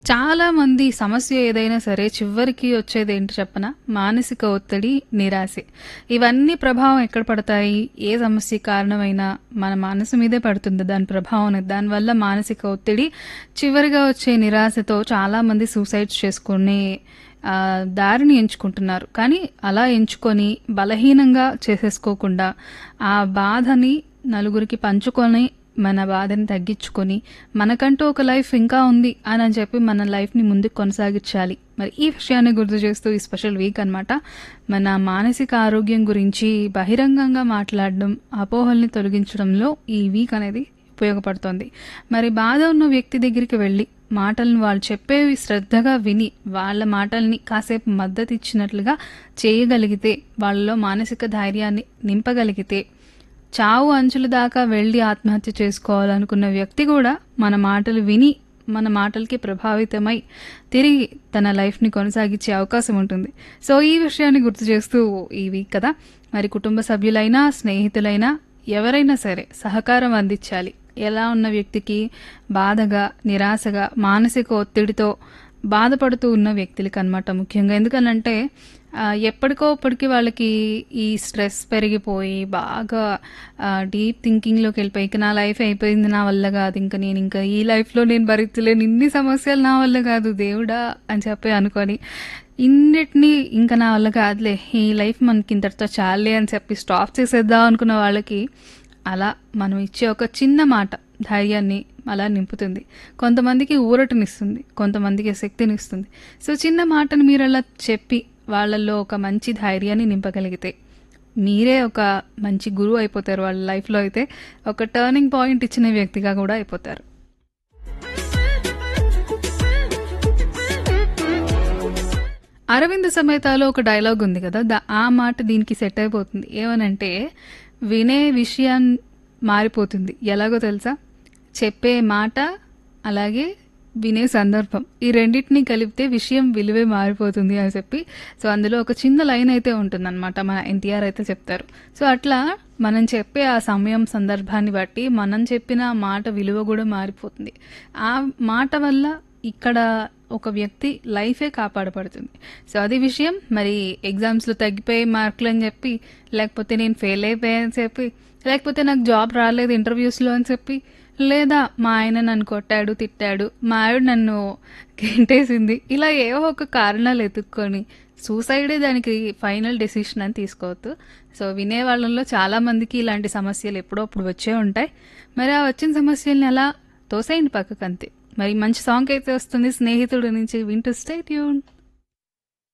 చాలా మంది సమస్య ఏదైనా సరే చివరికి వచ్చేది ఏంటి చెప్పనా మానసిక ఒత్తిడి నిరాశే ఇవన్నీ ప్రభావం ఎక్కడ పడతాయి ఏ సమస్య కారణమైనా మన మనసు మీదే పడుతుంది దాని ప్రభావం అనేది దానివల్ల మానసిక ఒత్తిడి చివరిగా వచ్చే నిరాశతో చాలా మంది సూసైడ్స్ చేసుకునే ఆ, దారిని ఎంచుకుంటున్నారు కానీ అలా ఎంచుకొని బలహీనంగా చేసేసుకోకుండా ఆ బాధని నలుగురికి పంచుకొని మన బాధని తగ్గించుకొని మనకంటూ ఒక లైఫ్ ఇంకా ఉంది అని అని చెప్పి మన లైఫ్ని ముందుకు కొనసాగించాలి మరి ఈ విషయాన్ని గుర్తు చేస్తూ ఈ స్పెషల్ వీక్ అన్నమాట మన మానసిక ఆరోగ్యం గురించి బహిరంగంగా మాట్లాడడం అపోహల్ని తొలగించడంలో ఈ వీక్ అనేది ఉపయోగపడుతుంది మరి బాధ ఉన్న వ్యక్తి దగ్గరికి వెళ్ళి మాటలను వాళ్ళు చెప్పేవి శ్రద్ధగా విని వాళ్ళ మాటల్ని కాసేపు మద్దతు ఇచ్చినట్లుగా చేయగలిగితే వాళ్ళలో మానసిక ధైర్యాన్ని నింపగలిగితే చావు అంచుల దాకా వెళ్ళి ఆత్మహత్య చేసుకోవాలనుకున్న వ్యక్తి కూడా మన మాటలు విని మన మాటలకి ప్రభావితమై తిరిగి తన లైఫ్ని కొనసాగించే అవకాశం ఉంటుంది సో ఈ విషయాన్ని గుర్తు చేస్తూ ఈ వీక్ కదా మరి కుటుంబ సభ్యులైనా స్నేహితులైనా ఎవరైనా సరే సహకారం అందించాలి ఎలా ఉన్న వ్యక్తికి బాధగా నిరాశగా మానసిక ఒత్తిడితో బాధపడుతూ ఉన్న వ్యక్తులకి అనమాట ముఖ్యంగా ఎందుకనంటే ఆ, ఎప్పటికో అప్పటికి వాళ్ళకి ఈ స్ట్రెస్ పెరిగిపోయి బాగా డీప్ థింకింగ్లోకి వెళ్ళిపోయి ఇక నా లైఫ్ అయిపోయింది నా వల్ల కాదు ఇంకా నేను ఇంకా ఈ లైఫ్లో నేను భరించలేను ఇన్ని సమస్యలు నా వల్ల కాదు దేవుడా అని చెప్పి అనుకొని ఇన్నిటినీ ఇంకా నా వల్ల కాదులే ఈ లైఫ్ మనకి ఇంతటితో చాలే అని చెప్పి స్టాప్ చేసేద్దాం అనుకున్న వాళ్ళకి అలా మనం ఇచ్చే ఒక చిన్న మాట ధైర్యాన్ని అలా నింపుతుంది కొంతమందికి ఊరటనిస్తుంది కొంతమందికి శక్తినిస్తుంది సో చిన్న మాటను మీరు అలా చెప్పి వాళ్ళల్లో ఒక మంచి ధైర్యాన్ని నింపగలిగితే మీరే ఒక మంచి గురువు అయిపోతారు వాళ్ళ లైఫ్లో అయితే ఒక టర్నింగ్ పాయింట్ ఇచ్చిన వ్యక్తిగా కూడా అయిపోతారు అరవింద్ సమేతాలో ఒక డైలాగ్ ఉంది కదా దా ఆ మాట దీనికి సెట్ అయిపోతుంది ఏమనంటే వినే విషయం మారిపోతుంది ఎలాగో తెలుసా చెప్పే మాట అలాగే వినే సందర్భం ఈ రెండింటిని కలిపితే విషయం విలువే మారిపోతుంది అని చెప్పి సో అందులో ఒక చిన్న లైన్ అయితే ఉంటుందన్నమాట మన ఎన్టీఆర్ అయితే చెప్తారు సో అట్లా మనం చెప్పే ఆ సమయం సందర్భాన్ని బట్టి మనం చెప్పిన మాట విలువ కూడా మారిపోతుంది ఆ మాట వల్ల ఇక్కడ ఒక వ్యక్తి లైఫే కాపాడబడుతుంది సో అది విషయం మరి ఎగ్జామ్స్లో తగ్గిపోయే మార్కులు అని చెప్పి లేకపోతే నేను ఫెయిల్ అయిపోయాను చెప్పి లేకపోతే నాకు జాబ్ రాలేదు ఇంటర్వ్యూస్లో అని చెప్పి లేదా మా ఆయన నన్ను కొట్టాడు తిట్టాడు మా ఆవిడ నన్ను గెంటేసింది ఇలా ఏవో ఒక కారణాలు ఎత్తుక్కొని సూసైడే దానికి ఫైనల్ డెసిషన్ అని తీసుకోవద్దు సో వినే వాళ్ళలో చాలా మందికి ఇలాంటి సమస్యలు ఎప్పుడో అప్పుడు వచ్చే ఉంటాయి మరి ఆ వచ్చిన సమస్యల్ని అలా తోసేయండి పక్కకు అంతే మరి మంచి సాంగ్ అయితే వస్తుంది స్నేహితుడి నుంచి వింటూ స్టే ట్యూన్